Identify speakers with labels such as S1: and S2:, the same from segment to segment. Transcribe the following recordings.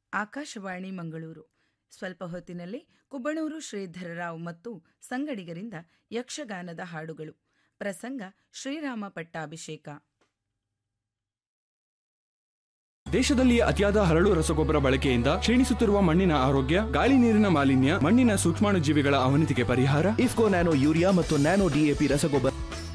S1: ಆಕಾಶವಾಣಿ ಮಂಗಳೂರು ಸ್ವಲ್ಪ ಹೊತ್ತಿನಲ್ಲಿ ಕುಬ್ಬಣೂರು ಶ್ರೀಧರರಾವ್ ಮತ್ತು ಸಂಗಡಿಗರಿಂದ ಯಕ್ಷಗಾನದ ಹಾಡುಗಳು ಪ್ರಸಂಗ ಶ್ರೀರಾಮ ಪಟ್ಟಾಭಿಷೇಕ
S2: ದೇಶದಲ್ಲಿ ಅತಿಯಾದ ಹರಳು ರಸಗೊಬ್ಬರ ಬಳಕೆಯಿಂದ ಕ್ಷೀಣಿಸುತ್ತಿರುವ ಮಣ್ಣಿನ ಆರೋಗ್ಯ ಗಾಳಿ ನೀರಿನ ಮಾಲಿನ್ಯ ಮಣ್ಣಿನ ಸೂಕ್ಷ್ಮಾಣುಜೀವಿಗಳ ಅವನತಿಗೆ ಪರಿಹಾರ
S3: ಇಫ್ಕೋ ನ್ಯಾನೋ ಯೂರಿಯಾ ಮತ್ತು ನ್ಯಾನೋ ಡಿಎಪಿ ರಸಗೊಬ್ಬರ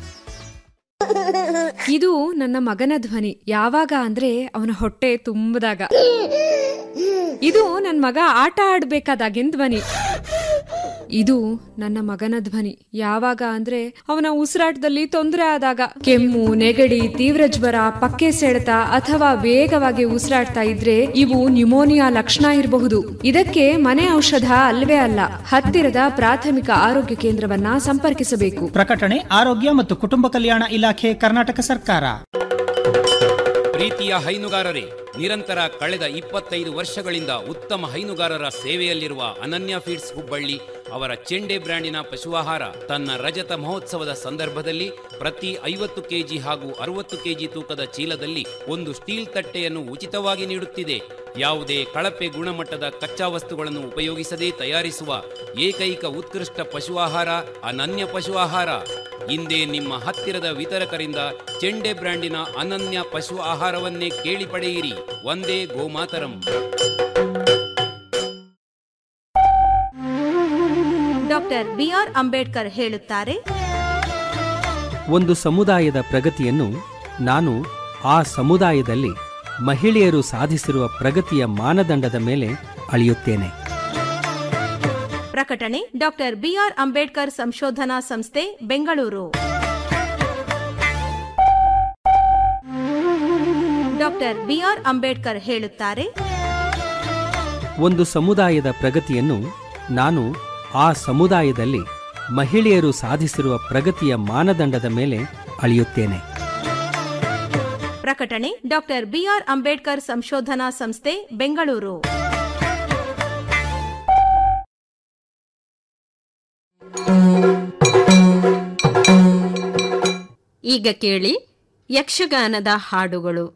S4: ಇದು ನನ್ನ ಮಗನ ಧ್ವನಿ ಯಾವಾಗ ಅಂದ್ರೆ ಅವನ ಹೊಟ್ಟೆ ತುಂಬದಾಗ ಇದು ನನ್ನ ಮಗ ಆಟ ಆಡ್ಬೇಕಾದಾಗಿನ ಧ್ವನಿ ಇದು ನನ್ನ ಮಗನ ಧ್ವನಿ ಯಾವಾಗ ಅಂದ್ರೆ ಅವನ ಉಸಿರಾಟದಲ್ಲಿ ತೊಂದರೆ ಆದಾಗ ಕೆಮ್ಮು ನೆಗಡಿ ತೀವ್ರ ಜ್ವರ ಪಕ್ಕೆ ಸೆಳೆತ ಅಥವಾ ವೇಗವಾಗಿ ಉಸಿರಾಡ್ತಾ ಇದ್ರೆ ಇವು ನ್ಯುಮೋನಿಯಾ ಲಕ್ಷಣ ಇರಬಹುದು ಇದಕ್ಕೆ ಮನೆ ಔಷಧ ಅಲ್ವೇ ಅಲ್ಲ ಹತ್ತಿರದ ಪ್ರಾಥಮಿಕ ಆರೋಗ್ಯ ಕೇಂದ್ರವನ್ನ ಸಂಪರ್ಕಿಸಬೇಕು
S5: ಪ್ರಕಟಣೆ ಆರೋಗ್ಯ ಮತ್ತು ಕುಟುಂಬ ಕಲ್ಯಾಣ ಇಲಾಖೆ ಕರ್ನಾಟಕ ಸರ್ಕಾರ
S6: ಪ್ರೀತಿಯ ಹೈನುಗಾರರೇ ನಿರಂತರ ಕಳೆದ ಇಪ್ಪತ್ತೈದು ವರ್ಷಗಳಿಂದ ಉತ್ತಮ ಹೈನುಗಾರರ ಸೇವೆಯಲ್ಲಿರುವ ಅನನ್ಯ ಫೀಡ್ಸ್ ಹುಬ್ಬಳ್ಳಿ ಅವರ ಚೆಂಡೆ ಬ್ರ್ಯಾಂಡಿನ ಪಶುಆಹಾರ ತನ್ನ ರಜತ ಮಹೋತ್ಸವದ ಸಂದರ್ಭದಲ್ಲಿ ಪ್ರತಿ ಐವತ್ತು ಕೆಜಿ ಹಾಗೂ ಅರವತ್ತು ಕೆಜಿ ತೂಕದ ಚೀಲದಲ್ಲಿ ಒಂದು ಸ್ಟೀಲ್ ತಟ್ಟೆಯನ್ನು ಉಚಿತವಾಗಿ ನೀಡುತ್ತಿದೆ ಯಾವುದೇ ಕಳಪೆ ಗುಣಮಟ್ಟದ ಕಚ್ಚಾ ವಸ್ತುಗಳನ್ನು ಉಪಯೋಗಿಸದೇ ತಯಾರಿಸುವ ಏಕೈಕ ಉತ್ಕೃಷ್ಟ ಪಶು ಆಹಾರ ಅನನ್ಯ ಪಶು ಆಹಾರ ಇಂದೇ ನಿಮ್ಮ ಹತ್ತಿರದ ವಿತರಕರಿಂದ ಚೆಂಡೆ ಬ್ರ್ಯಾಂಡಿನ ಅನನ್ಯ ಪಶು ಆಹಾರವನ್ನೇ ಕೇಳಿ ಪಡೆಯಿರಿ ಒಂದೇ ಗೋಮಾತರಂ
S7: ಡಾಕ್ಟರ್ ಬಿಆರ್ ಅಂಬೇಡ್ಕರ್ ಹೇಳುತ್ತಾರೆ
S8: ಒಂದು ಸಮುದಾಯದ ಪ್ರಗತಿಯನ್ನು ನಾನು ಆ ಸಮುದಾಯದಲ್ಲಿ ಮಹಿಳೆಯರು ಸಾಧಿಸಿರುವ ಪ್ರಗತಿಯ ಮಾನದಂಡದ ಮೇಲೆ ಅಳೆಯುತ್ತೇನೆ
S7: ಪ್ರಕಟಣೆ ಡಾಕ್ಟರ್ ಬಿಆರ್ ಅಂಬೇಡ್ಕರ್ ಸಂಶೋಧನಾ ಸಂಸ್ಥೆ ಬೆಂಗಳೂರು ಡಾಕ್ಟರ್ ಬಿಆರ್ ಅಂಬೇಡ್ಕರ್ ಹೇಳುತ್ತಾರೆ
S8: ಒಂದು ಸಮುದಾಯದ ಪ್ರಗತಿಯನ್ನು ನಾನು ಆ ಸಮುದಾಯದಲ್ಲಿ ಮಹಿಳೆಯರು ಸಾಧಿಸಿರುವ ಪ್ರಗತಿಯ ಮಾನದಂಡದ ಮೇಲೆ ಅಳೆಯುತ್ತೇನೆ
S7: ಪ್ರಕಟಣೆ ಡಾಕ್ಟರ್ ಬಿಆರ್ ಅಂಬೇಡ್ಕರ್ ಸಂಶೋಧನಾ ಸಂಸ್ಥೆ ಬೆಂಗಳೂರು
S9: ಈಗ ಕೇಳಿ ಯಕ್ಷಗಾನದ ಹಾಡುಗಳು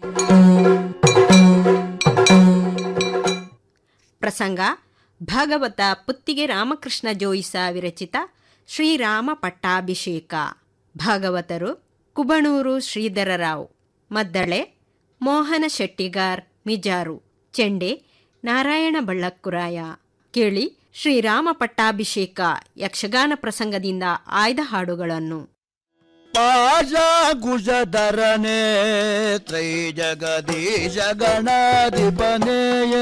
S9: ಪ್ರಸಂಗ ಭಾಗವತ ಪುತ್ತಿಗೆ ರಾಮಕೃಷ್ಣ ಜೋಯಿಸ ವಿರಚಿತ ಶ್ರೀರಾಮ ಪಟ್ಟಾಭಿಷೇಕ ಭಾಗವತರು ಕುಬಣೂರು ಶ್ರೀಧರರಾವ್ ಮದ್ದಳೆ ಮೋಹನ ಶೆಟ್ಟಿಗಾರ್ ಮಿಜಾರು ಚೆಂಡೆ ನಾರಾಯಣ ಬಳ್ಳಕ್ಕುರಾಯ ಕೇಳಿ ಶ್ರೀರಾಮ ಪಟ್ಟಾಭಿಷೇಕ ಯಕ್ಷಗಾನ ಪ್ರಸಂಗದಿಂದ ಆಯ್ದ ಹಾಡುಗಳನ್ನು
S3: ಪಾಶ ಕುಶಧರನೆ ತ್ರೈ ಜಗದೀಶ ಗಣಾಧಿಪನೇ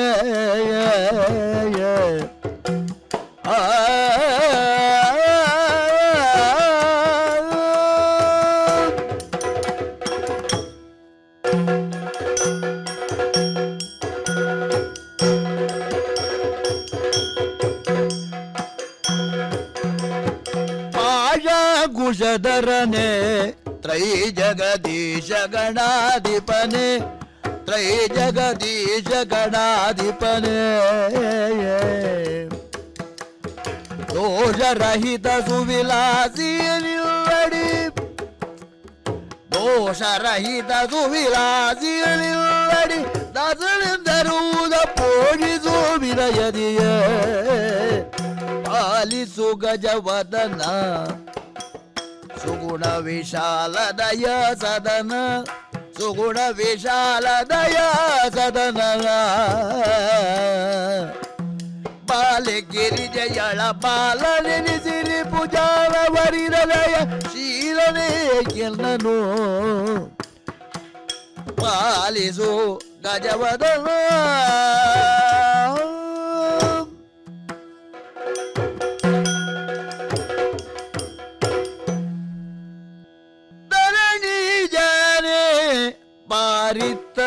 S3: ಆ ಪಾಶ ಕುಶಧರನೆ ತ್ರೈ ಜಗದೀಶ ಗಣಾಧಿಪನೆ ತ್ರೈ ಜಗದೀಶ ಗಣಾಧಿಪನೆ ದೋಷರಹಿತ ಸುವಿಲಾಸಿ ನಿಲ್ಲಡಿ ದೋಷರಹಿತ ಸುವಿಲಾಸಿ ನಿಲ್ಲಡಿ ದಾಸಳಿಂದರುವುದ ಪೋಷಿಸು ವಿನಯದಿಯ ಪಾಲಿಸು ಗಜವದನ ಸುಗುಣ ವಿಶಾಲ ದಯ ಸದನ ಸುಗುಣ ವಿಶಾಲ ದಯ ಸದನ ಬಾಲೆ ಗಿರಿಜಯಳ ಬಾಲ ನೆನೆಸಿರಿ ಪೂಜಾರ ವರಿದಯ ಶೀಲನೇ ಕೆನ್ನನು ಪಾಲಿಸು ಗಜವದನ ಧರಣಿ ಜಾನೆ ಪಾರಿತಾಯ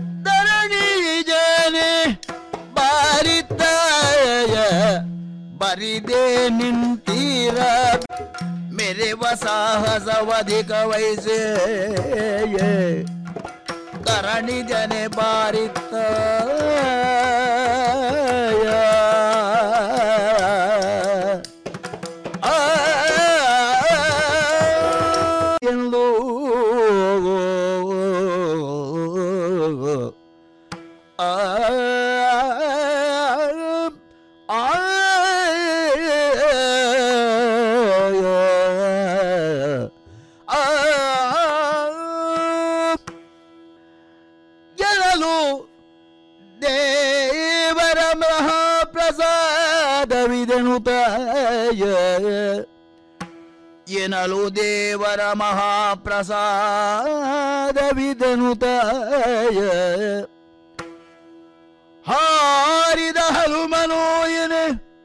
S3: ಧರಣಿ ಜನೆ ಬಾರಿತಾಯ ಅರಿದೇ ನಿಂತೀರ ಮೆರೆವ ಸಾಹಸವಧಿಕ ವಯಸ್ಸೇ ಕರಣಿ ಜನೆ ಬಾರಿತ್ತ ಎಂದು ಆ ಗೆಲ್ಲಲು ದೇವರ ಮಹಾಪ್ರಸಾದವಿದೆನು ತಾಯ ಎನಲು ದೇವರ ಮಹಾಪ್ರಸಾದವಿದೆನು ತಾಯ ಹಾರಿದ ಹನುಮನೋ ಎನೆ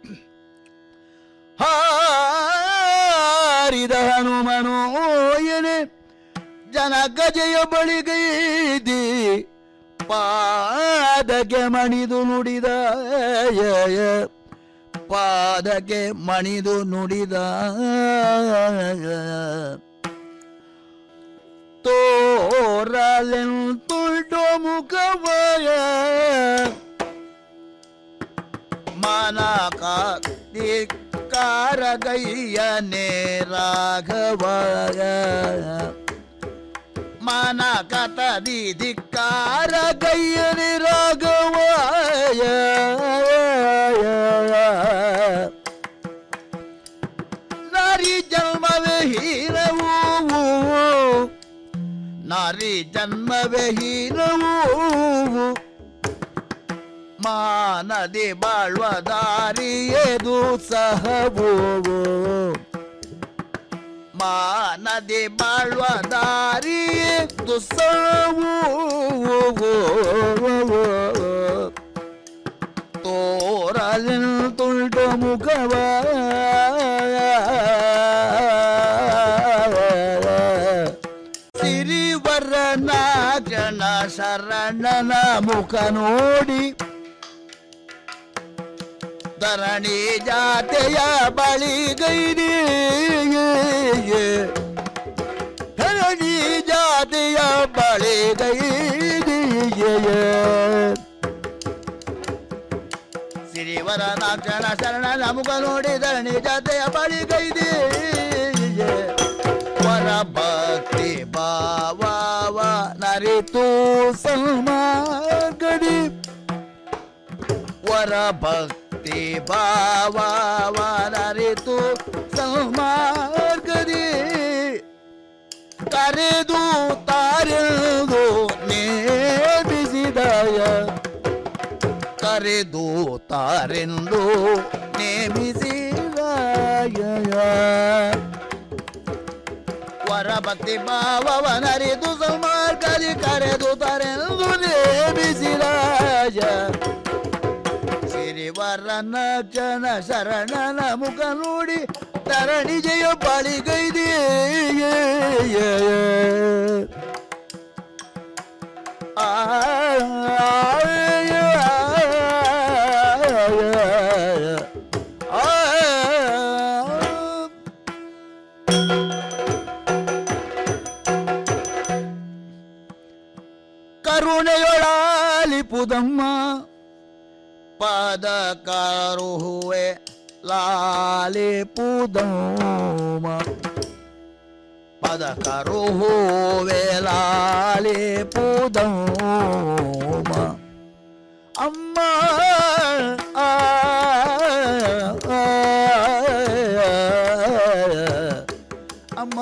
S3: ಹಾರಿದ ಹನುಮನೋ ಎನೆ ಜನ ಗಜೆಯ ಬಳಿಗೈದಿ ಪಾದಕ್ಕೆ ಮಣಿದು ನುಡಿದ ಪಾದಕ್ಕೆ ಮಣಿದು ನುಡಿದ ತೋರಲೆಂತುಂಟು ಮುಖವಯ ಮನಕ ಕಾರಗಯ್ಯನೇ ರಾಘವಯ ಮನ ಕತದಿ ಧಿಕ್ಕಾರ ಗಯ್ಯನಿ ರಾಘವಯ ನಾರಿ ಜನ್ಮವೇ ಹೀನವು ನಾರಿ ಜನ್ಮವೇ ಹೀನವು ಮಾನದಿ ಬಾಳ್ವ ದಾರಿಯೇದು ಸಹವು ಮಾನದಿ ಬಾಳ್ವ ದಾರಿ ದುಸ್ಸವು ತೋರಲಿನ ತುಂಟು ಮುಖವ ಸಿರಿವರನ ಜನ ಶರಣನ ಮುಖ ನೋಡಿ ಧರಣಿ ಜಾತೆಯ ಬಳಿಗೈರಿ ಧರಣಿ ಜಾತೆಯ ಬಳಿಗೈರಿ ಸಿರಿವರ ನಾಕ್ಷಣ ಶರಣನ ಮುಖ ನೋಡಿ ಧರಣಿ ಜಾತೆಯ ಬಳಿಗೈದಿ ವರ ಭಕ್ತಿ ಭಾವ ನರಿತು ಸಲ್ಮಾಗಡಿ ವರ ಭಕ್ತಿ ಭಾವನರಿತು ಸೌಮಾರ್ಗದಿ ಕರೆದು ತಾರೆದು ನೇಮಿಸಿದಯ ಕರೆದು ತಾರೆಂದು ನೇಮಿಸಿದಯ ವರ ಭಕ್ತಿ ಭಾವನರಿತು ಸೌಮಾರ್ಗದಿ ಕರೆದು ತಾರೆಂದು ನೇಮಿಸಿದಯ ಸಿರಿವರನ ಜನ ಶರಣನ ಮುಖ ನೋಡಿ ತರಣಿ ಜಯ ಬಾಳಿಗೈದಿ ಕರುಣೆಯೊಳಾಲಿಪುದಮ್ಮ ಪದ ಕರುಹುವೆ ಲಾಲಿ ಪುದೋಮ ಪದ ಕರುಹುವೆ ಲಾಲಿ ಪುದೋಮ ಅಮ್ಮ ಆ, ಆ, ಅಮ್ಮ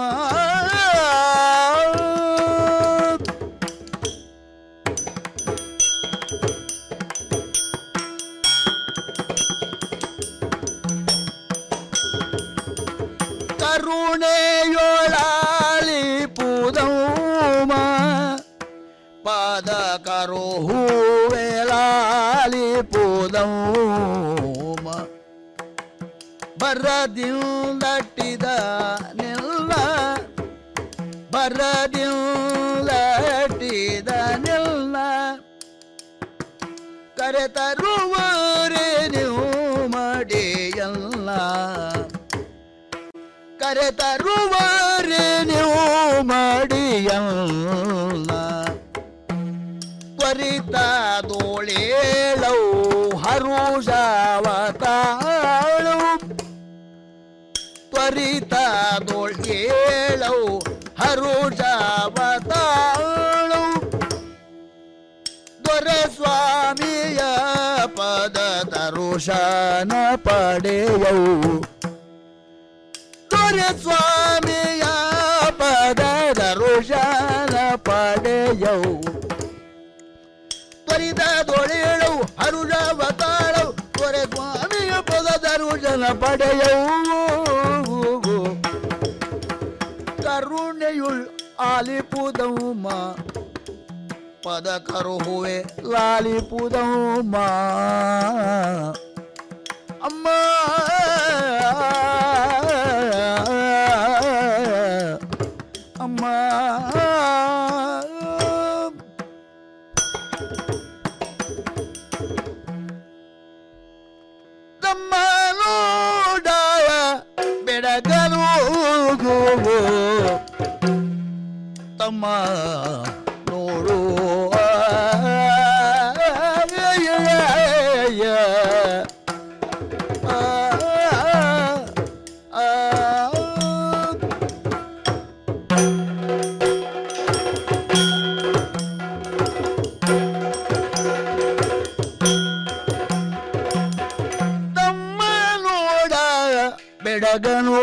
S3: ಕರುಣೆಯೊಳಾಲಿ ಪುದೌಮ ಪಾದ ಕರು ಹೂವೆಲಾಲಿ ಪುದೌಮ ಬರದಿಂದಟ್ಟಿದ ನಿಲ್ಲ ಬರದಿಂದಟ್ಟಿದ ನಿಲ್ಲ ಕರೆತರುವರೆ ನೀವು ಮಡಿಯಲ್ಲ ಕರೆ ತರುವರೆ ನೀವು ಮಾಡಿಯಲ್ಲ ತ್ವರಿತ ದೋಳೇಳವು ಹರುಷಾವತಾಳು ತ್ವರಿತ ದೋಳೇಳವು ಹರುಷಾವತಾಳು ದೊರೆಸ್ವಾಮಿಯ ಪದ ತರುಷನ ಪಡೆಯವು ದೊರೆಸ್ವಾಮಿಯ ಪದ ತರುಷನ ಪಡೆಯವು ತ್ವರಿತ ದೊಳೆಯಳವು ಹರುಷಾವತಾಳವು ದೊರೆಸ್ವಾಮಿಯ ಪದ ತರುಷನ ಪಡೆಯವು ಕರುಣೆಯುಳ್ ಆಲಿಪುದೌಮ ಪದ ಕರುಹುವೆ ಲಾಲಿಪುದೌಮ ಅಮ್ಮ ಅಮ್ಮ ತಮ್ಮ ನೋಡಾಯ ಬೆಳಗನು ತಮ್ಮ ನೋಡು ತಮ್ಮ ನೋಡ ಬೆಡಗನು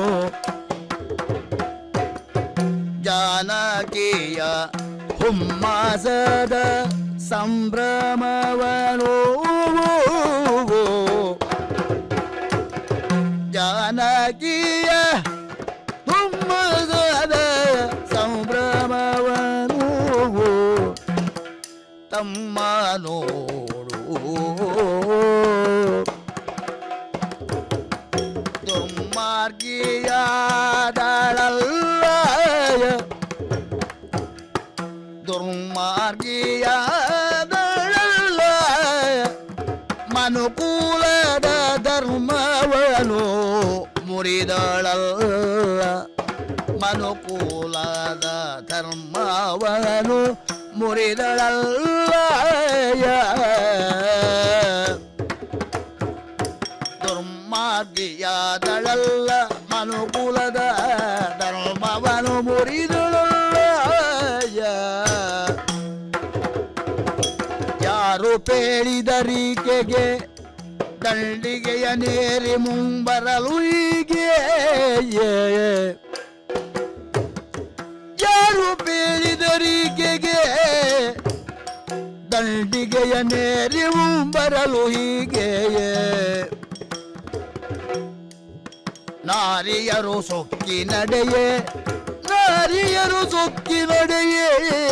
S3: ಜಾನಕಿಯ ಹುಮ್ಮಾಸದ ಸಂಭ್ರಮವನು ಜಾನಕಿಯ ಹುಮ್ಮಸದ ಸಂಭ್ರಮವನು ತಮ್ಮ ನೋಡು ದುರ್ಮಾರ್ಗಿಯಾದಳಲ್ಲ ದುರ್ಮಾರ್ಗಿಯಾದಳಲ್ಲ ಮನುಕೂಲದ ಧರ್ಮವನು ಮುರಿದಳಲ್ಲ ಮನುಕೂಲದ ಧರ್ಮವನು ಮುರಿದಳಲ್ಲ ದುರ್ಮಾರ್ಗಿಯಾದಳಲ್ಲ ಮನುಕುಲದ ಧರ್ಮವನು ಮುರಿದಳಲ್ಲ ಯಾರು ಪೇಳಿದರಿಕೆಗೆ ದಂಡಿಗೆಯ ನೇರಿ ಮುಂಬರಲು ಹೀಗೆ ಯಾರು ಪೇಳಿದರಿಕೆಗೆ ದಂಡಿಗೆಯ ನೇರಿ ಮುಂಬರಲು ಹೀಗೆ ನಾರಿಯರು ಸೊಕ್ಕಿ ನಡೆಯೇ ನಾರಿಯರು ಸೊಕ್ಕಿ ನಡೆಯೇ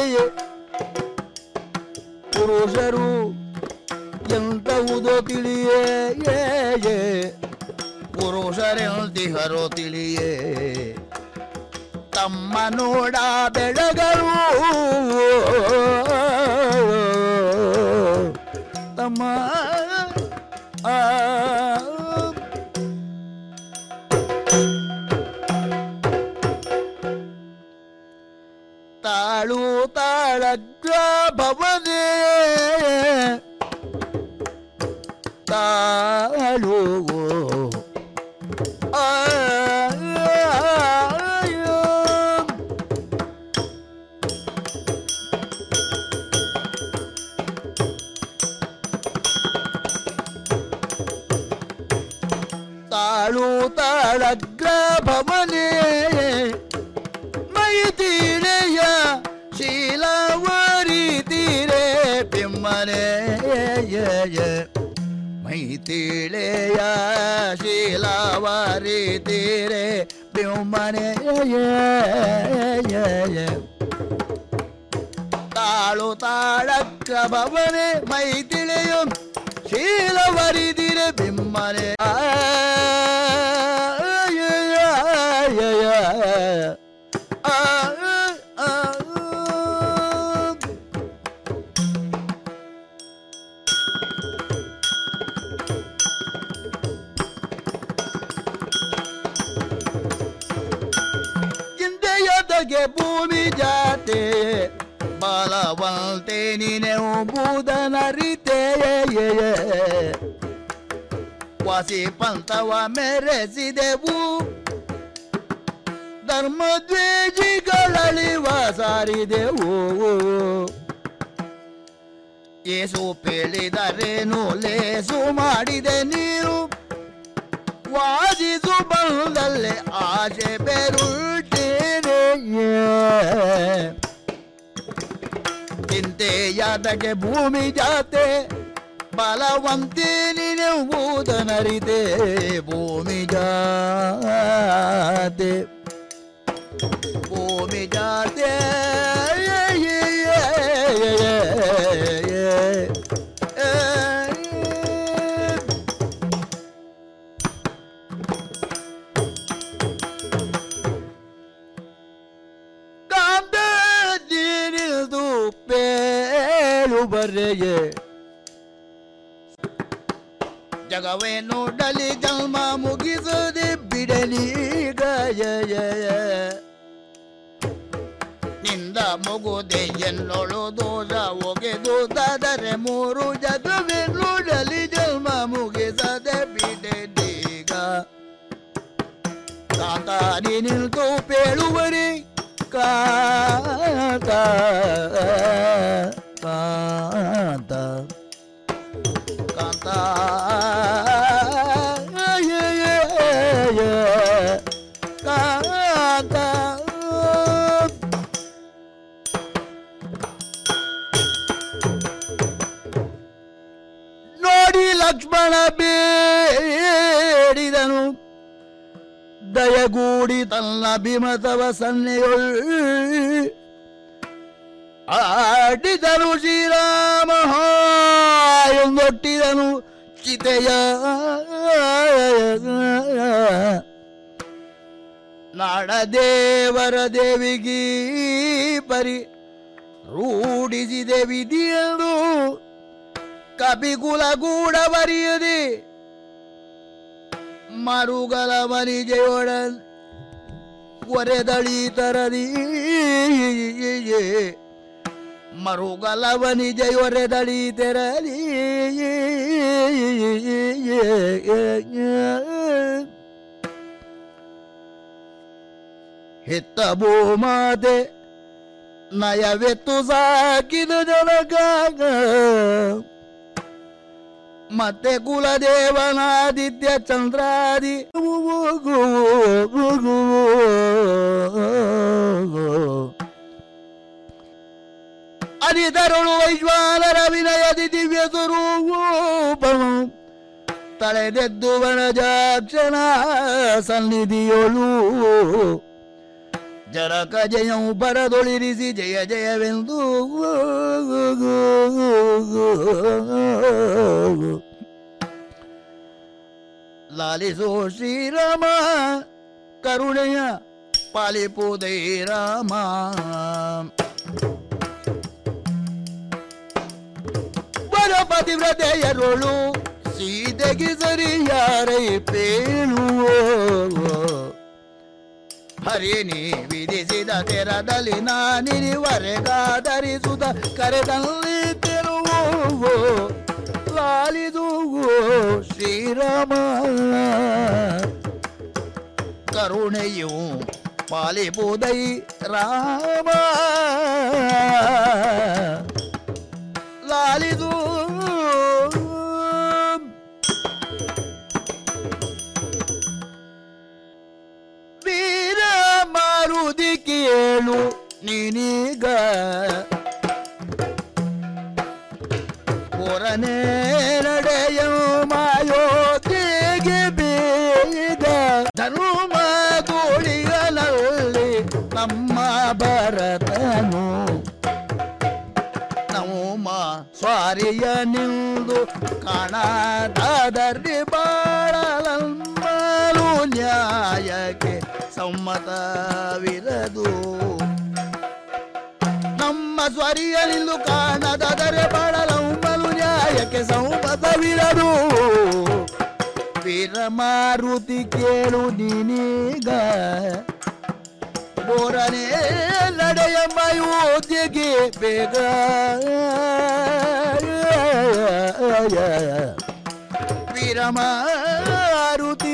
S3: ಪುರುಷರು ಎಂತವುದೋ ತಿಳಿಯೇ ಏ, ಏ. ಪುರುಷರೆಂತಿಹರೋ ತಿಳಿಯೇ ತಮ್ಮ ನೋಡ ಬೆಳಗರು ತಮ್ಮ ಆ ತಾಳು ತಾಳಗ್ರ ಭವನೇ ತಾಳು ತಾಳು ತಾಳಗ್ರ ಭವನೇ ಮೈತೀಳೆಯ ಶೀಲವರಿ ತೀರೆ ಬಿಮ್ಮನೆ ಮೈತೀಳೆಯ ಶೀಲವರಿ ತೀರೆ ಬಿಮ್ಮನೆ ತಾಳು ತಾಳಕ್ಕ ಭವನೆ ಮೈತಿಳೆಯು ಶೀಲವರಿದಿರೆ ಬಿಮ್ಮನೆ ಆ, ಆ, ಆ, ಆ. ಯಾದಗೆ ಭೂಮಿ ಜಾತೆ ಬಲವಂತೆ ನೀನೆಂಬುದನರಿತೆಯೇ ವಾಸಿ ಪಂಥವ ಮೆರೆಸಿದೆವು ಧರ್ಮದ್ವೇಜಿಗಳಳಿವ ಸಾರಿದೆವು ಏಸು ಪೇಳಿದರೇನು ಲೇಸು ಮಾಡಿದೆ ನೀರು ವಾದಿಸು ಬಂದಲ್ಲೇ ಆಸೆ ಬೆರುಳ್ತೇನೆ ಚಿಂತೆಯಾದಗೆ ಭೂಮಿ ಜಾತೆ ಬಲವಂತೆ ನೀನೆಂಬುದನರಿದೆ ಭೂಮಿ ಜಾತೆ ಭೂಮಿ ಜಾತೆ ಕಾಂಬೆದಿರಿದು ಪೇಳು ಬರೆಯೇ ಜಗವೇ ನೋಡಲಿ ಜನ್ಮ ಮುಗಿಸದೆ ಬಿಡಲಿ ಗಯ ನಿಂದ ಮುಗುದೆ ಎನ್ನೊಳು ದೋಷ ಒಗೆದು ದಾದರೆ ಮೂರು ಜಗವೇ ನೋಡಲಿ ಜನ್ಮ ಮುಗಿಸದೆ ಬಿಡಲೀಗ ಕಾಂತಾರಿ ನಿಲ್ತು ಪೇಳುವರಿ ಕಾಂತ ಕಾಂತ ಕಾಂತ ಕಾಂತ ನೋಡಿ ಲಕ್ಷ್ಮಣ ಬೇಡಿದನು ದಯಗೂಡಿ ತನ್ನ ಭೀಮತವ ಸನ್ನೆಯೊಳ್ ಆಡಿದನು ಶ್ರೀರಾಮ ಎಂದೊಟ್ಟಿದನು ಚಿತೆಯ ನಾಡದೇವರ ದೇವಿಗೀ ಪರಿ ರೂಢಿಸಿದೆ ವಿಧಿಯದು ಕಪಿಕುಲ ಗೂಢ ಬರೆಯದೆ ಮರುಗಲ ಮರಿಜೆಯೊಡ ಒರೆದಳಿ ತರದಿ ಮರುಗಲವನಿ ಜಯೊರೆದಳಿ ತೆರಲಿ ಹೆತ್ತ ಭೂಮಾತೆ ನಯವೆತ್ತು ಸಾಕಿದ ಜನಗಾಗ ಮತ್ತೆ ಕುಲದೇವನಾದಿತ್ಯ ಚಂದ್ರಾದಿ ಅರಿತರುಳು ವೈಶ್ವಾನರ ವಿನಯದಿ ದಿವ್ಯ ಸ್ವರೂಪನು ತಳೆದೆದ್ದು ವನಜಾಕ್ಷಣ ಸನ್ನಿಧಿಯೊಳು ಜರಕ ಜಯಂ ಬರದೊಳಿರಿಸಿ ಜಯ ಜಯವೆಂದು ಲಾಲಿಸೋ ಶ್ರೀರಾಮ ಕರುಣೆಯ ಪಾಲಿಪುದೈ ರಾಮ ವರ ಪತಿವ್ರತೆಯರುಳು ಸೀತೆಗೆ ಸರಿಯಾರೈ ಪೇಳುವೋ ಹರಿ ನೀ ವಿಧಿಸಿದ ತೆರದಲ್ಲಿ ನಾನಿವರೆಗಾದರಿಸುದ ಕರೆದಲ್ಲಿ ತೆರುವೋ ಲಾಲಿದುವೋ ಶ್ರೀರಾಮ ಕರುಣೆಯು ಪಾಲಿಪುದೈ ರಾಮ ಲಾಲಿದು ವೀರ ಮಾರುದಿ ಕೇಳು ನೀನೀಗ ಪುರನೇ ನಡೆಯ ಮಾಯೋತಿಗೆ ಬೇಗ ಧನುಮ ಗೋಳಿಗಳಲ್ಲಿ ನಮ್ಮ ಭರತನು ನಮ್ಮ ಸ್ವಾರಿಯ ನಿಂದು ಕಾಣದಾದರಿ ಬಾಳಲಮ್ಮಲು ನ್ಯಾಯಕ್ಕೆ ಸಮ್ಮತವಿರದು ನಮ್ಮ ಸ್ವರಿಯ ನಿಂದು ಕಾಣದಾದರೆ ಬಾಳಲಮ್ಮಲು ನ್ಯಾಯಕ್ಕೆ ಸಮ್ಮತವಿರದು ವೀರ ಮಾರುತಿ ಕೇಳು ನೀನೀಗ ಓರನೆ ನಡೆಯಮ್ಮ ಯೋಧ್ಯೆಗೆ ಬೇಗ ವೀರಮಾರುತಿ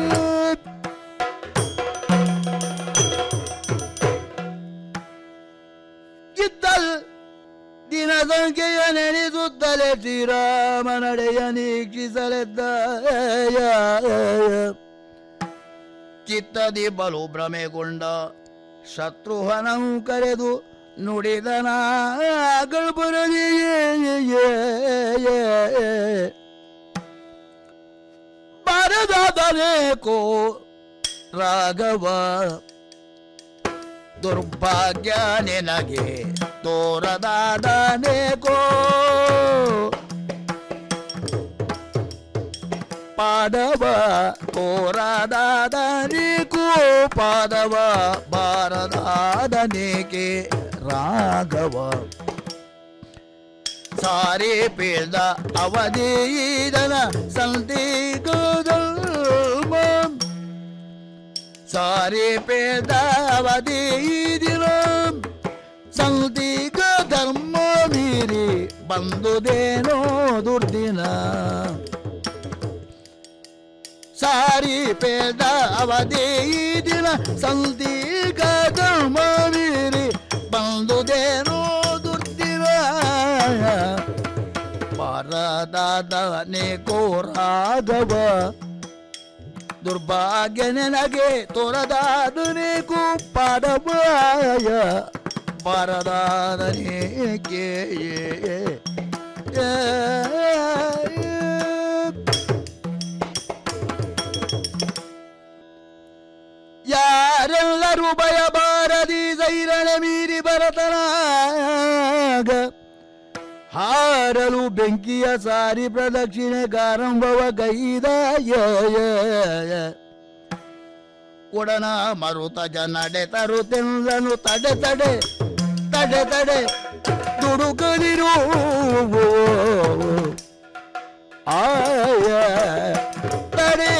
S3: ಇದ್ದಲ್ ದಿನ ಸಂಖ್ಯೆಯ ನೆನೆಸುತ್ತಲೇ ಶ್ರೀರಾಮ ನಡೆಯ ನೀಕ್ಷಿಸಲೆದ್ದ ಚಿತ್ತದಿ ಬಲು ಭ್ರಮೆಗೊಂಡ ಶತ್ರುಹನಂ ಕರೆದು ನುಡಿದನ ಬರದಾದನೇಕೋ ರಾಘವ ದುರ್ಭಾಗ್ಯ ನಿನಗೆ ತೋರದಾದನೇಕೋ ಪಾದವ ತೋರದಾದನಿಗೂ ಪಾದವ ಬಾರದಾದನೇಕೆ ರಾಘವ ಸಾರಿ ಪೀಳ್ದ ಅವಧೀದನ ಸಂದಿಗೋದಲ್ಮ ಸಾರಿ ಪೇದ ಅವಧೀದಿನ ಸಂದಿಗ ಧರ್ಮ ಮೀರಿ ಬಂದುದೇನೋ ದುರ್ದಿನ ಸಾರಿ ಪೇದ ಅವಧೀದಿನ ಸಂದಿಗ ಧರ್ಮ ಮೀರಿ ಬಂದುದೇನೋ ದುರ್ದಿನ ಪರದಾದನೆ ಕೋರಾಗವ ದುರ್ಭಾಗ್ಯ ನನಗೆ ತೋರದಾದನೇಕು ಪಾಡಬಾಯ ಪರದಾದನೇಕೆ ಯಾರೆಲ್ಲರೂ ಭಯಬಾರದಿ ಸೈರಣೆ ಮೀರಿ ಬರತನಾಗ ಹಾರಲು ಬೆಂಕಿಯ ಸಾರಿ ಪ್ರದಕ್ಷಿಣೆ ಗಾರಂಭವ ಗೈದ ಕೊಡನ ಮರುತ ಜನಡೆ ತರುತ್ತೆಂದನು ತಡೆ ತಡೆ ತಡೆ ತಡೆ ದುಡುಕದಿರು ಆಯ ತಡೆ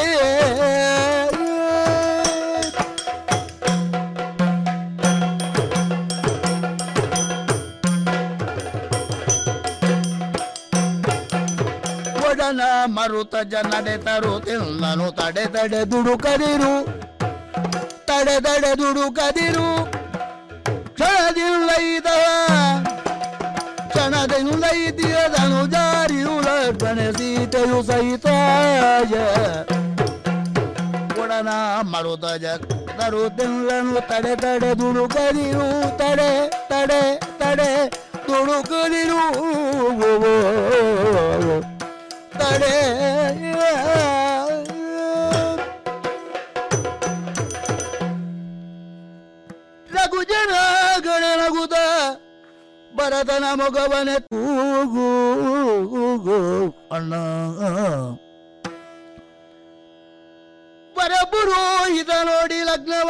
S3: ಒಡನ ಮರುತ ಜನಡೆ ತರುತ್ತಿಲ್ಲನು ತಡೆ ತಡೆ ದುಡುಕದಿರು ತಡೆ ತಡೆ ದುಡುಕದಿರು ಕ್ಷಣದಿಂದ ಇದ ಕ್ಷಣದಿಂದ ಇದ್ದಿಯದನು ಜಾರಿಯು ಲಕ್ಷಣೆ ಸೀತೆಯು ಸಹಿತ ಒಡನ ಮರುತ ಜ ತರುತ್ತಿಲ್ಲನು ತಡೆ ತಡೆ ದುಡುಕದಿರು ತಡೆ ತಡೆ ತಡೆ ದುಡುಕದಿರು ತಡೆ ರಘು ಜನ ಗಣನಗುದ ಭರತನ ಮೊಗವನೆ ಕೂಗು ಕೂಗು ಅಣ್ಣ ಪರಪುರೋಹಿತ ನೋಡಿ ಲಗ್ನವ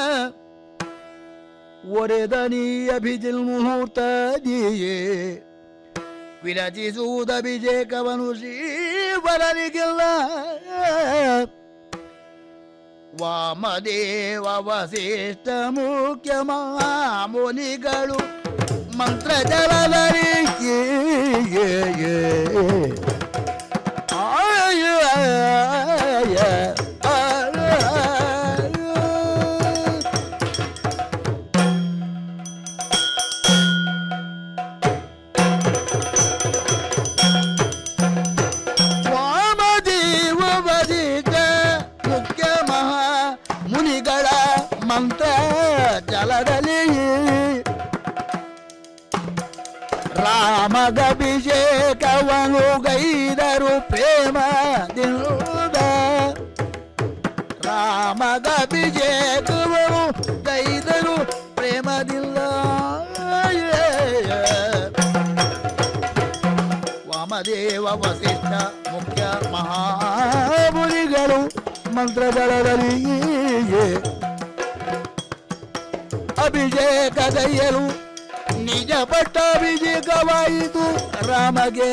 S3: ಒರೆದ ನೀ ಅಭಿಜಿಲ್ ಮುಹೂರ್ತ ದಿಯೇ ವಿರಚಿಸುವುದ ಅಭಿಷೇಕವನು ಶ್ರೀವರರಿಗಿಲ್ಲ ವಾಮದೇವ ವಸಿಷ್ಠ ಮುಖ್ಯ ಮುನಿಗಳು ಮಂತ್ರ ಜಲಧರಿಕೆ ಆಯ ಆಯ ವಾಮದೇವ ವಸಿಷ್ಠ ಮುಖ್ಯ ಮಹಾ ಮುನಿಗಳ ಮಂತ್ರ ಜಲದಲ್ಲಿ ರಾಮಗಭಿಷೇಕವನು ಗೈದರು ಪ್ರೇಮದಿಂದ ರಾಮಗಭಿಷೇಕವನು ಗೈದರು ಪ್ರೇಮದಿಂದ ವಾಮದೇವ ವಸಿಷ್ಠ ಮುಖ್ಯ ಮಹಾಮುನಿಗಳು ಮಂತ್ರದಳದಲ್ಲಿ ಅಭಿಷೇಕ ಗೈಯರು ನಿಜ ಪಟ್ಟಾಭಿಷೇಕವಾಯಿತು ರಾಮಗೆ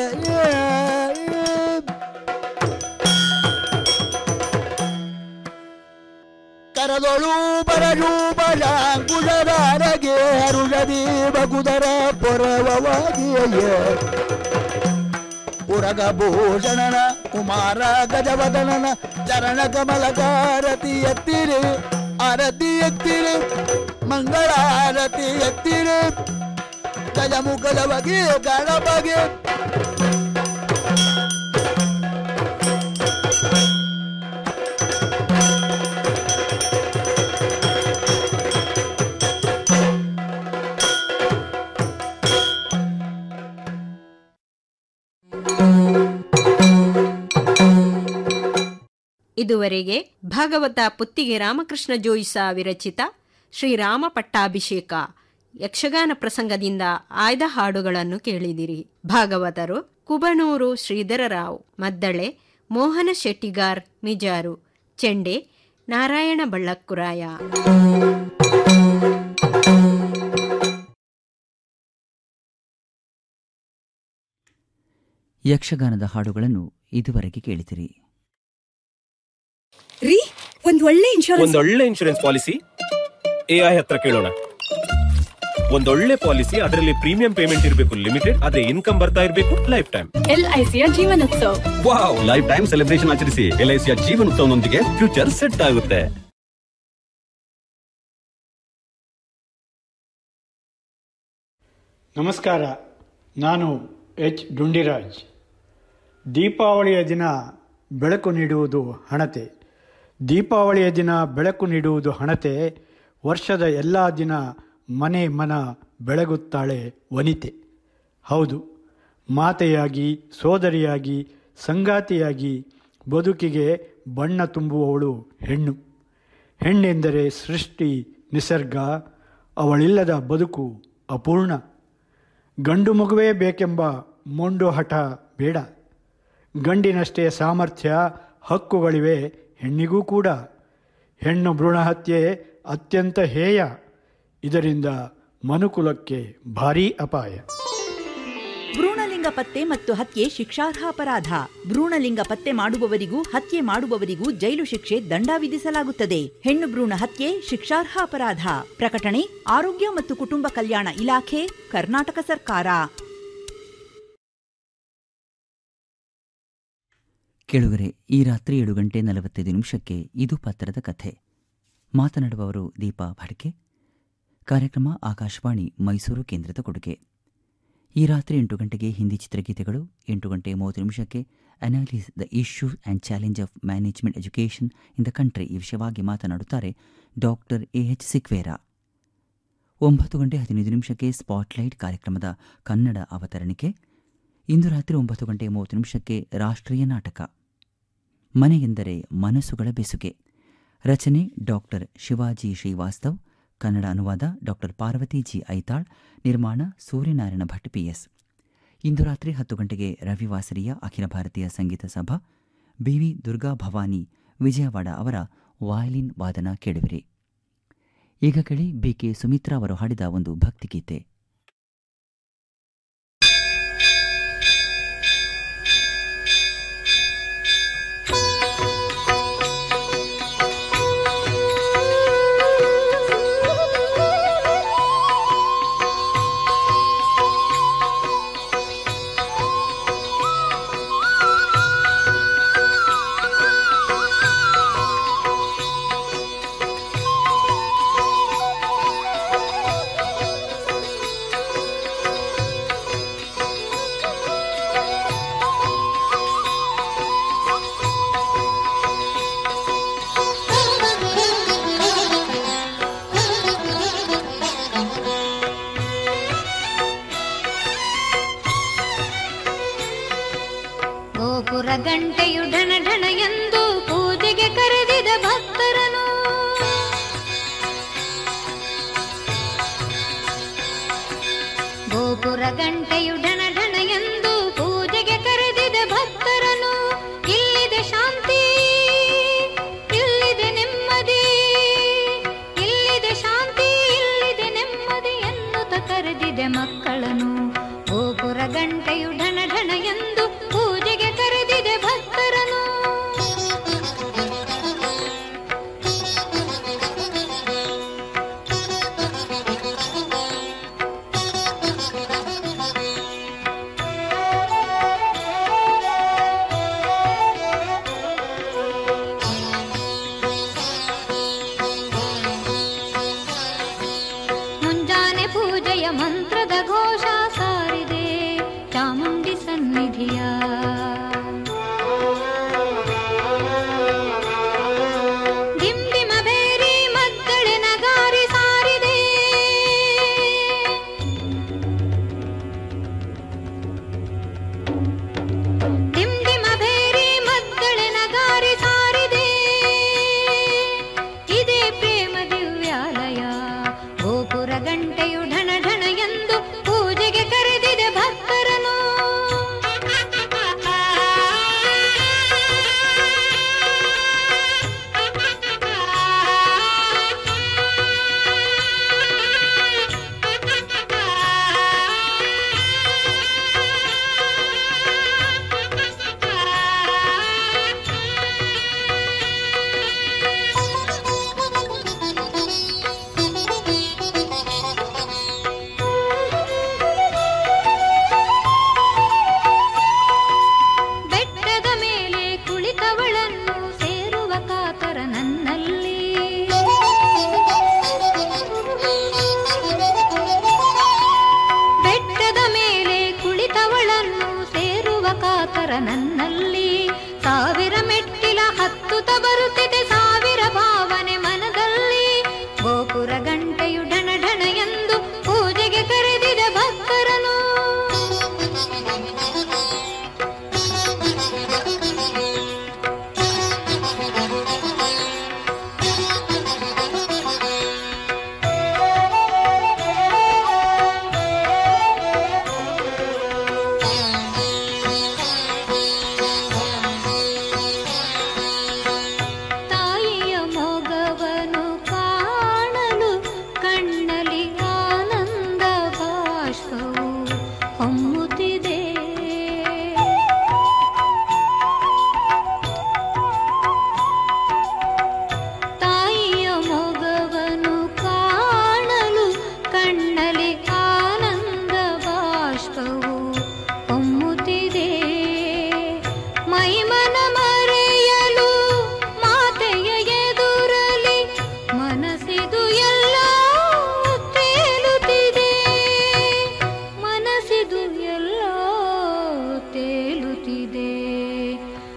S3: ಕರದೊಳು ಬರಜೂಪಜಾಂಕುಶಧಾರಗೆ ಹರುಷದಿ ಬಗುದರ ಪೊರವವಾಗಿಯೇ ಉರಗ ಭೂಷಣನ ಕುಮಾರ ಗಜವದನನ ಚರಣ ಕಮಲಕಾರತಿ ಎತ್ತಿರಿ ಆರತಿ ಎತ್ತಿರಿ ಮಂಗಳಾರತಿ ಎತ್ತಿರಿ ಗಜಮುಖದ ಬಗೆ ಗಣಪಗೆ
S9: ಇದುವರೆಗೆ ಭಾಗವತ ಪುತ್ತಿಗೆ ರಾಮಕೃಷ್ಣ ಜೋಯಿಸ ವಿರಚಿತ ಶ್ರೀರಾಮ ಪಟ್ಟಾಭಿಷೇಕ ಯಕ್ಷಗಾನ ಪ್ರಸಂಗದಿಂದ ಆಯ್ದ ಹಾಡುಗಳನ್ನು ಕೇಳಿದಿರಿ ಭಾಗವತರು ಕುಬಣೂರು ಶ್ರೀಧರರಾವ್ ಮದ್ದಳೆ ಮೋಹನ ಶೆಟ್ಟಿಗಾರ್ ಮಿಜಾರು ಚೆಂಡೆ ನಾರಾಯಣ ಬಳ್ಳಕ್ಕುರಾಯ
S10: ಯಕ್ಷಗಾನದ ಹಾಡುಗಳನ್ನು ಇದುವರೆಗೆ ಕೇಳಿದಿರಿ
S11: ರೀ ಒಂದ್ ಒಳ್ಳೆ ಇನ್ಶೂರೆನ್ಸ್
S12: ಒಂದೊಳ್ಳೆ ಇನ್ಶೂರೆನ್ಸ್ ಪಾಲಿಸಿ ಎಐ ಹತ್ರ ಕೇಳೋಣ ಒಂದೊಳ್ಳೆ ಪಾಲಿಸಿ ಅದರಲ್ಲಿ ಪ್ರೀಮಿಯಂ ಪೇಮೆಂಟ್ ಇರಬೇಕು ಲಿಮಿಟೆಡ್ ಅದೇ ಇನ್ಕಮ್ ಬರ್ತಾ ಇರಬೇಕು ಲೈಫ್ ಟೈಮ್
S11: ಎಲ್ಐಸಿಯ ಜೀವನೋತ್ಸವ
S12: ವಾವ್ ಲೈಫ್ ಟೈಮ್ ಸೆಲೆಬ್ರೇಷನ್ ಆಚರಿಸಿ ಎಲ್ಐಸಿಯ ಜೀವನೋತ್ಸವನೊಂದಿಗೆ ಫ್ಯೂಚರ್ ಸೆಟ್ ಆಗುತ್ತೆ
S13: ನಮಸ್ಕಾರ ನಾನು ಎಚ್ ಡುಂಡಿರಾಜ್ ದೀಪಾವಳಿಯ ದಿನ ಬೆಳಕು ನೀಡುವುದು ಹಣತೆ ದೀಪಾವಳಿಯ ದಿನ ಬೆಳಕು ನೀಡುವುದು ಹಣತೆ ವರ್ಷದ ಎಲ್ಲ ದಿನ ಮನೆ ಮನ ಬೆಳಗುತ್ತಾಳೆ ವನಿತೆ ಹೌದು ಮಾತೆಯಾಗಿ ಸೋದರಿಯಾಗಿ ಸಂಗಾತಿಯಾಗಿ ಬದುಕಿಗೆ ಬಣ್ಣ ತುಂಬುವವಳು ಹೆಣ್ಣು ಹೆಣ್ಣೆಂದರೆ ಸೃಷ್ಟಿ ನಿಸರ್ಗ ಅವಳಿಲ್ಲದ ಬದುಕು ಅಪೂರ್ಣ ಗಂಡು ಮಗುವೇ ಬೇಕೆಂಬ ಮೊಂಡು ಹಠ ಬೇಡ ಗಂಡಿನಷ್ಟೇ ಸಾಮರ್ಥ್ಯ ಹಕ್ಕುಗಳಿವೆ ಹೆಣ್ಣಿಗೂ ಕೂಡ ಹೆಣ್ಣು ಭ್ರೂಣ ಹತ್ಯೆ ಅತ್ಯಂತ ಹೇಯ ಇದರಿಂದ ಮನುಕುಲಕ್ಕೆ ಭಾರೀ ಅಪಾಯ
S14: ಭ್ರೂಣಲಿಂಗ ಪತ್ತೆ ಮತ್ತು ಹತ್ಯೆ ಶಿಕ್ಷಾರ್ಹ ಅಪರಾಧ ಭ್ರೂಣಲಿಂಗ ಪತ್ತೆ ಮಾಡುವವರಿಗೂ ಹತ್ಯೆ ಮಾಡುವವರಿಗೂ ಜೈಲು ಶಿಕ್ಷೆ ದಂಡ ವಿಧಿಸಲಾಗುತ್ತದೆ ಹೆಣ್ಣು ಭ್ರೂಣ ಹತ್ಯೆ ಶಿಕ್ಷಾರ್ಹ ಅಪರಾಧ ಪ್ರಕಟಣೆ ಆರೋಗ್ಯ ಮತ್ತು ಕುಟುಂಬ ಕಲ್ಯಾಣ ಇಲಾಖೆ ಕರ್ನಾಟಕ ಸರ್ಕಾರ
S10: ಕೇಳುಗರೆ ಈ ರಾತ್ರಿ ಏಳು ಗಂಟೆ ನಲವತ್ತೈದು ನಿಮಿಷಕ್ಕೆ ಇದು ಪತ್ರದ ಕಥೆ ಮಾತನಾಡುವವರು ದೀಪಾ ಭಡ್ಕೆ ಕಾರ್ಯಕ್ರಮ ಆಕಾಶವಾಣಿ ಮೈಸೂರು ಕೇಂದ್ರದ ಕೊಡುಗೆ ಈ ರಾತ್ರಿ ಎಂಟು ಗಂಟೆಗೆ ಹಿಂದಿ ಚಿತ್ರಗೀತೆಗಳು ಎಂಟು ಗಂಟೆ ಮೂವತ್ತು ನಿಮಿಷಕ್ಕೆ analyse the issue and challenge of management education in the country ಈ ವಿಷಯವಾಗಿ ಮಾತನಾಡುತ್ತಾರೆ ಡಾಕ್ಟರ್ ಎ ಎಚ್ ಸಿಕ್ವೇರಾ ಒಂಬತ್ತು ಗಂಟೆ ಹದಿನೈದು ನಿಮಿಷಕ್ಕೆ ಸ್ಪಾಟ್ಲೈಟ್ ಕಾರ್ಯಕ್ರಮದ ಕನ್ನಡ ಅವತರಣಿಕೆ ಇಂದು ರಾತ್ರಿ ಒಂಬತ್ತು ಗಂಟೆ ಮೂವತ್ತು ನಿಮಿಷಕ್ಕೆ ರಾಷ್ಟ್ರೀಯ ನಾಟಕ ಮನೆಯೆಂದರೆ ಮನಸ್ಸುಗಳ ಬೆಸುಗೆ ರಚನೆ ಡಾಕ್ಟರ್ ಶಿವಾಜಿ ಶ್ರೀವಾಸ್ತವ್ ಕನ್ನಡ ಅನುವಾದ ಡಾಕ್ಟರ್ ಪಾರ್ವತಿ ಜಿ ಐತಾಳ್ ನಿರ್ಮಾಣ ಸೂರ್ಯನಾರಾಯಣ ಭಟ್ ಪಿಎಸ್ ಇಂದು ರಾತ್ರಿ ಹತ್ತು ಗಂಟೆಗೆ ರವಿವಾಸರಿಯ ಅಖಿಲ ಭಾರತೀಯ ಸಂಗೀತ ಸಭಾ ಬಿವಿ ದುರ್ಗಾ ಭವಾನಿ ವಿಜಯವಾಡ ಅವರ ವಾಯಲಿನ್ ವಾದನ ಕೇಳುವಿರಿ ಈಗ ಕೇಳಿ ಬಿಕೆ ಸುಮಿತ್ರಾ ಅವರು ಹಾಡಿದ ಒಂದು ಭಕ್ತಿಗೀತೆ
S15: ಗೋಪುರ ಗಂಟೆಯು ಢಣ ಢಣ ಎಂದು ಪೂಜೆಗೆ ಕರೆದಿದ ಭಕ್ತರನು ಗೋಪುರ ಗಂಟೆಯು ಢಣ ಢಣ ಎಂದು ಪೂಜೆಗೆ ಕರೆದಿದ ಭಕ್ತರನು ಇಲ್ಲಿದೆ ಶಾಂತಿ ಇಲ್ಲಿದೆ ನೆಮ್ಮದಿ ಇಲ್ಲಿದೆ ಶಾಂತಿ ಇಲ್ಲಿದೆ ನೆಮ್ಮದಿ ಎನ್ನುತ್ತ ಕರೆದಿದೆ ಮಕ್ಕಳನು ಗೋಪುರ ಗಂಟೆಯು ಢಣ ಢಣ ಎಂದು ಪೂಜೆಗೆ ಕರೆದಿದೆ ಭಕ್ತರನು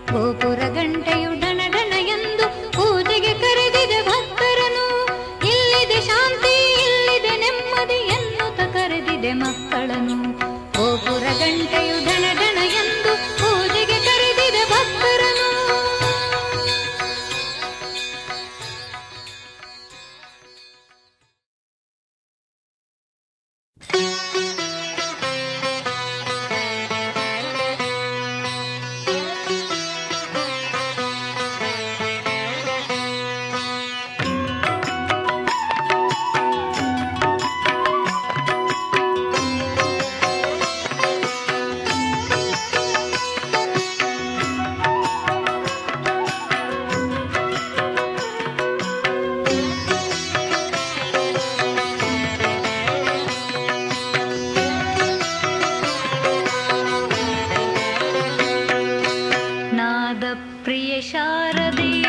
S15: ಗೋಪುರ ಗಂಟೆಯು ಢಣ ಢಣ ಎಂದು ಪೂಜೆಗೆ ಕರೆದಿದೆ ಭಕ್ತರನು ಇಲ್ಲಿದೆ ಶಾಂತಿ ಇಲ್ಲಿದೆ ನೆಮ್ಮದಿ ಎನ್ನುತ್ತ ಕರೆದಿದೆ ಮಕ್ಕಳನು ಗೋಪುರ ಗಂಟೆಯು ಢಣ ಢಣ ಎಂದು ಪೂಜೆಗೆ ಕರೆದಿದೆ ಭಕ್ತರನು ನಾದ ಪ್ರಿಯ ಶಾರದೆಯ